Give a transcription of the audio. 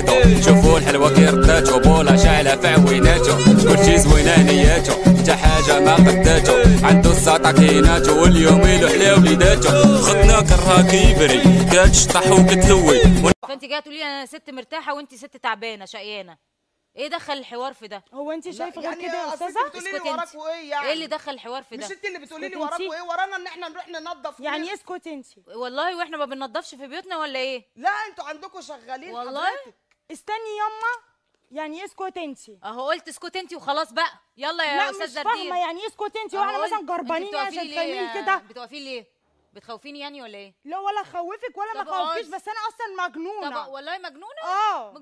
رداتو شوفوا الحلوة كي رداتو بولا شاعلة في عويناتو كلشي زوينة نياتو حتى حاجة ما قداتو عندو الساطع كيناتو واليوم يلوح وليداتو خدنا كرها كيبري كتشطح وكتلوي فانت جايه تقولي انا ست مرتاحه وانت ست تعبانه شقيانه ايه دخل الحوار في ده هو انت شايفه غير يعني كده يا أصل استاذه انت بتقولي اسكتي لي انت. وراك وايه يعني ايه اللي دخل الحوار في مش ده انت اللي بتقولي لي اسكتي وراك انتي. وايه ورانا ان احنا نروح ننظف يعني ونغسل. اسكت انت والله واحنا ما بننضفش في بيوتنا ولا ايه لا انتوا عندكم شغالين والله؟ حضرتك. استني يما يعني اسكت انت اهو قلت اسكت انت وخلاص بقى يلا يا لا استاذ مش زردير فاهمه يعني اسكت انت واحنا أهو مثلا قلت- جربانين انت يعني بتوقفيني عشان ليه فاهمين يا- كده بتوقفيني ليه بتخوفيني يعني ولا ايه لا ولا خوفك ولا طب ما خوفكيش اقعد. بس انا اصلا طب مجنونه والله مجنونه اه